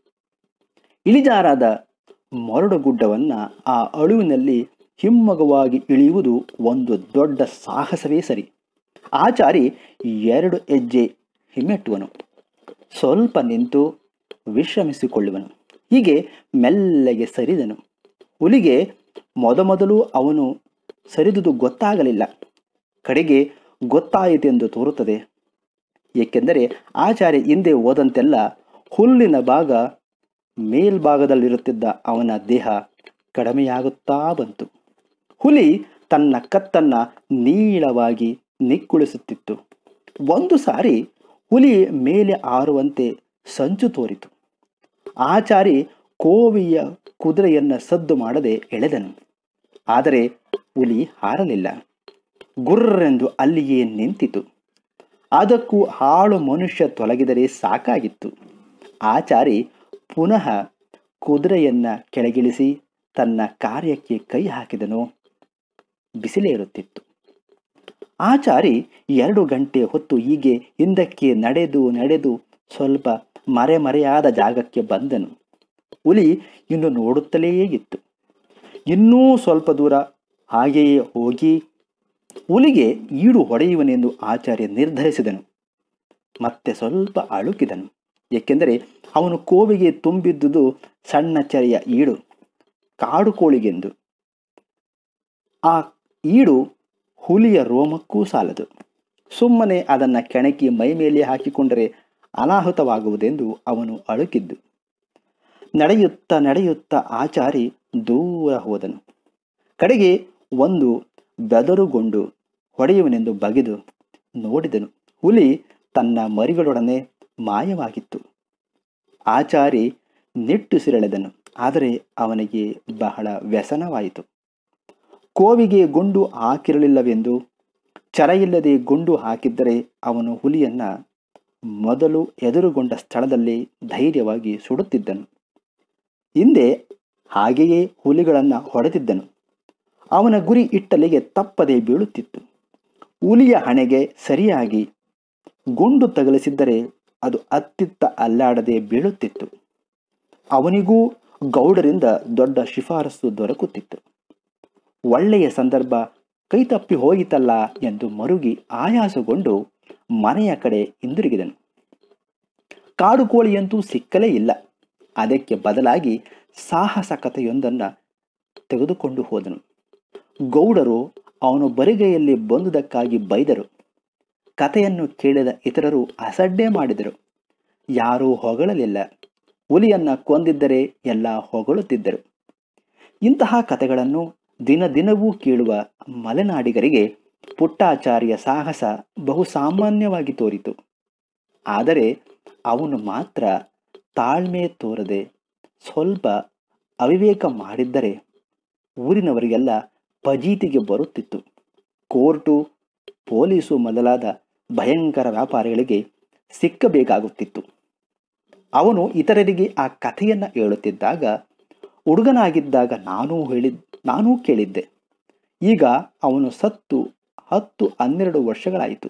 ಇಳಿಜಾರಾದ ಮರಡುಗುಡ್ಡವನ್ನ ಆ ಅಳುವಿನಲ್ಲಿ ಹಿಮ್ಮಗವಾಗಿ ಇಳಿಯುವುದು ಒಂದು ದೊಡ್ಡ ಸಾಹಸವೇ ಸರಿ ಆಚಾರಿ ಎರಡು ಹೆಜ್ಜೆ ಹಿಮ್ಮೆಟ್ಟುವನು ಸ್ವಲ್ಪ ನಿಂತು ವಿಶ್ರಮಿಸಿಕೊಳ್ಳುವನು ಹೀಗೆ ಮೆಲ್ಲಗೆ ಸರಿದನು ಹುಲಿಗೆ ಮೊದಮೊದಲು ಅವನು ಸರಿದುದು ಗೊತ್ತಾಗಲಿಲ್ಲ ಕಡೆಗೆ ಗೊತ್ತಾಯಿತೆಂದು ತೋರುತ್ತದೆ ಏಕೆಂದರೆ ಆಚಾರ್ಯ ಹಿಂದೆ ಹೋದಂತೆಲ್ಲ ಹುಲ್ಲಿನ ಭಾಗ ಮೇಲ್ಭಾಗದಲ್ಲಿರುತ್ತಿದ್ದ ಅವನ ದೇಹ ಕಡಿಮೆಯಾಗುತ್ತಾ ಬಂತು ಹುಲಿ ತನ್ನ ಕತ್ತನ್ನ ನೀಳವಾಗಿ ನಿಕ್ಕುಳಿಸುತ್ತಿತ್ತು ಒಂದು ಸಾರಿ ಹುಲಿ ಮೇಲೆ ಆರುವಂತೆ ಸಂಚು ತೋರಿತು ಆಚಾರಿ ಕೋವಿಯ ಕುದುರೆಯನ್ನ ಸದ್ದು ಮಾಡದೆ ಎಳೆದನು ಆದರೆ ಹುಲಿ ಹಾರಲಿಲ್ಲ ಗುರ್ರೆಂದು ಅಲ್ಲಿಯೇ ನಿಂತಿತು ಅದಕ್ಕೂ ಹಾಳು ಮನುಷ್ಯ ತೊಲಗಿದರೆ ಸಾಕಾಗಿತ್ತು ಆಚಾರಿ ಪುನಃ ಕುದುರೆಯನ್ನ ಕೆಳಗಿಳಿಸಿ ತನ್ನ ಕಾರ್ಯಕ್ಕೆ ಕೈ ಹಾಕಿದನು ಬಿಸಿಲೇರುತ್ತಿತ್ತು ಆಚಾರಿ ಎರಡು ಗಂಟೆ ಹೊತ್ತು ಹೀಗೆ ಹಿಂದಕ್ಕೆ ನಡೆದು ನಡೆದು ಸ್ವಲ್ಪ ಮರೆಮರೆಯಾದ ಜಾಗಕ್ಕೆ ಬಂದನು ಹುಲಿ ಇನ್ನು ನೋಡುತ್ತಲೇ ಇತ್ತು ಇನ್ನೂ ಸ್ವಲ್ಪ ದೂರ ಹಾಗೆಯೇ ಹೋಗಿ ಹುಲಿಗೆ ಈಡು ಹೊಡೆಯುವನೆಂದು ಆಚಾರ್ಯ ನಿರ್ಧರಿಸಿದನು ಮತ್ತೆ ಸ್ವಲ್ಪ ಅಳುಕಿದನು ಏಕೆಂದರೆ ಅವನು ಕೋವಿಗೆ ತುಂಬಿದ್ದುದು ಸಣ್ಣ ಚರೆಯ ಈಡು ಕಾಡು ಕೋಳಿಗೆಂದು ಆ ಈಡು ಹುಲಿಯ ರೋಮಕ್ಕೂ ಸಾಲದು ಸುಮ್ಮನೆ ಅದನ್ನು ಕೆಣಕಿ ಮೈ ಮೇಲೆ ಹಾಕಿಕೊಂಡರೆ ಅನಾಹುತವಾಗುವುದೆಂದು ಅವನು ಅಳುಕಿದ್ದು ನಡೆಯುತ್ತಾ ನಡೆಯುತ್ತಾ ಆಚಾರಿ ದೂರ ಹೋದನು ಕಡೆಗೆ ಒಂದು ಬೆದರುಗೊಂಡು ಹೊಡೆಯುವನೆಂದು ಬಗೆದು ನೋಡಿದನು ಹುಲಿ ತನ್ನ ಮರಿಗಳೊಡನೆ ಮಾಯವಾಗಿತ್ತು ಆಚಾರಿ ನಿಟ್ಟುಸಿರೆಳೆದನು ಆದರೆ ಅವನಿಗೆ ಬಹಳ ವ್ಯಸನವಾಯಿತು ಕೋವಿಗೆ ಗುಂಡು ಹಾಕಿರಲಿಲ್ಲವೆಂದು ಚರಯಿಲ್ಲದೆ ಗುಂಡು ಹಾಕಿದ್ದರೆ ಅವನು ಹುಲಿಯನ್ನ ಮೊದಲು ಎದುರುಗೊಂಡ ಸ್ಥಳದಲ್ಲಿ ಧೈರ್ಯವಾಗಿ ಸುಡುತ್ತಿದ್ದನು ಹಿಂದೆ ಹಾಗೆಯೇ ಹುಲಿಗಳನ್ನು ಹೊಡೆದಿದ್ದನು ಅವನ ಗುರಿ ಇಟ್ಟಲಿಗೆ ತಪ್ಪದೆ ಬೀಳುತ್ತಿತ್ತು ಹುಲಿಯ ಹಣೆಗೆ ಸರಿಯಾಗಿ ಗುಂಡು ತಗಲಿಸಿದ್ದರೆ ಅದು ಅತ್ತಿತ್ತ ಅಲ್ಲಾಡದೆ ಬೀಳುತ್ತಿತ್ತು ಅವನಿಗೂ ಗೌಡರಿಂದ ದೊಡ್ಡ ಶಿಫಾರಸು ದೊರಕುತ್ತಿತ್ತು ಒಳ್ಳೆಯ ಸಂದರ್ಭ ಕೈತಪ್ಪಿ ಹೋಯಿತಲ್ಲ ಎಂದು ಮರುಗಿ ಆಯಾಸಗೊಂಡು ಮನೆಯ ಕಡೆ ಹಿಂದಿರುಗಿದನು ಕಾಡು ಕೋಳಿಯಂತೂ ಸಿಕ್ಕಲೇ ಇಲ್ಲ ಅದಕ್ಕೆ ಬದಲಾಗಿ ಸಾಹಸ ಕಥೆಯೊಂದನ್ನು ತೆಗೆದುಕೊಂಡು ಹೋದನು ಗೌಡರು ಅವನು ಬರಿಗೈಯಲ್ಲಿ ಬಂದುದಕ್ಕಾಗಿ ಬೈದರು ಕಥೆಯನ್ನು ಕೇಳಿದ ಇತರರು ಅಸಡ್ಡೆ ಮಾಡಿದರು ಯಾರೂ ಹೊಗಳಲಿಲ್ಲ ಹುಲಿಯನ್ನ ಕೊಂದಿದ್ದರೆ ಎಲ್ಲ ಹೊಗಳುತ್ತಿದ್ದರು ಇಂತಹ ಕಥೆಗಳನ್ನು ದಿನ ದಿನವೂ ಕೇಳುವ ಮಲೆನಾಡಿಗರಿಗೆ ಪುಟ್ಟಾಚಾರ್ಯ ಸಾಹಸ ಬಹು ಸಾಮಾನ್ಯವಾಗಿ ತೋರಿತು ಆದರೆ ಅವನು ಮಾತ್ರ ತಾಳ್ಮೆ ತೋರದೆ ಸ್ವಲ್ಪ ಅವಿವೇಕ ಮಾಡಿದ್ದರೆ ಊರಿನವರಿಗೆಲ್ಲ ಫಜೀತಿಗೆ ಬರುತ್ತಿತ್ತು ಕೋರ್ಟು ಪೊಲೀಸು ಮೊದಲಾದ ಭಯಂಕರ ವ್ಯಾಪಾರಿಗಳಿಗೆ ಸಿಕ್ಕಬೇಕಾಗುತ್ತಿತ್ತು ಅವನು ಇತರರಿಗೆ ಆ ಕಥೆಯನ್ನು ಹೇಳುತ್ತಿದ್ದಾಗ ಹುಡುಗನಾಗಿದ್ದಾಗ ನಾನೂ ಹೇಳಿದ್ ನಾನೂ ಕೇಳಿದ್ದೆ ಈಗ ಅವನು ಸತ್ತು ಹತ್ತು ಹನ್ನೆರಡು ವರ್ಷಗಳಾಯಿತು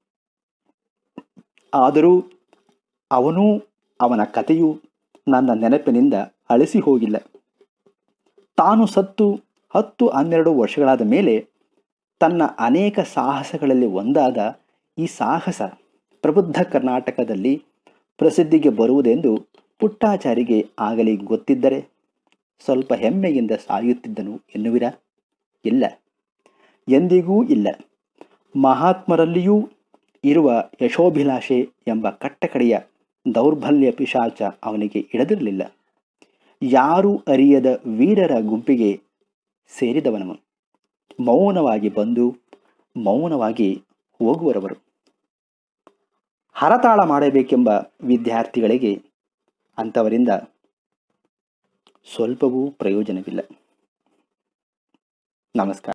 ಆದರೂ ಅವನೂ ಅವನ ಕಥೆಯು ನನ್ನ ನೆನಪಿನಿಂದ ಅಳಿಸಿ ಹೋಗಿಲ್ಲ ತಾನು ಸತ್ತು ಹತ್ತು ಹನ್ನೆರಡು ವರ್ಷಗಳಾದ ಮೇಲೆ ತನ್ನ ಅನೇಕ ಸಾಹಸಗಳಲ್ಲಿ ಒಂದಾದ ಈ ಸಾಹಸ ಪ್ರಬುದ್ಧ ಕರ್ನಾಟಕದಲ್ಲಿ ಪ್ರಸಿದ್ಧಿಗೆ ಬರುವುದೆಂದು ಪುಟ್ಟಾಚಾರಿಗೆ ಆಗಲಿ ಗೊತ್ತಿದ್ದರೆ ಸ್ವಲ್ಪ ಹೆಮ್ಮೆಯಿಂದ ಸಾಯುತ್ತಿದ್ದನು ಎನ್ನುವಿರ ಇಲ್ಲ ಎಂದಿಗೂ ಇಲ್ಲ ಮಹಾತ್ಮರಲ್ಲಿಯೂ ಇರುವ ಯಶೋಭಿಲಾಷೆ ಎಂಬ ಕಟ್ಟಕಡೆಯ ದೌರ್ಬಲ್ಯ ಪಿಶಾಚ ಅವನಿಗೆ ಇಡದಿರಲಿಲ್ಲ ಯಾರೂ ಅರಿಯದ ವೀರರ ಗುಂಪಿಗೆ ಸೇರಿದವನವನು ಮೌನವಾಗಿ ಬಂದು ಮೌನವಾಗಿ ಹೋಗುವರವರು ಹರತಾಳ ಮಾಡಬೇಕೆಂಬ ವಿದ್ಯಾರ್ಥಿಗಳಿಗೆ ಅಂಥವರಿಂದ ಸ್ವಲ್ಪವೂ ಪ್ರಯೋಜನವಿಲ್ಲ ನಮಸ್ಕಾರ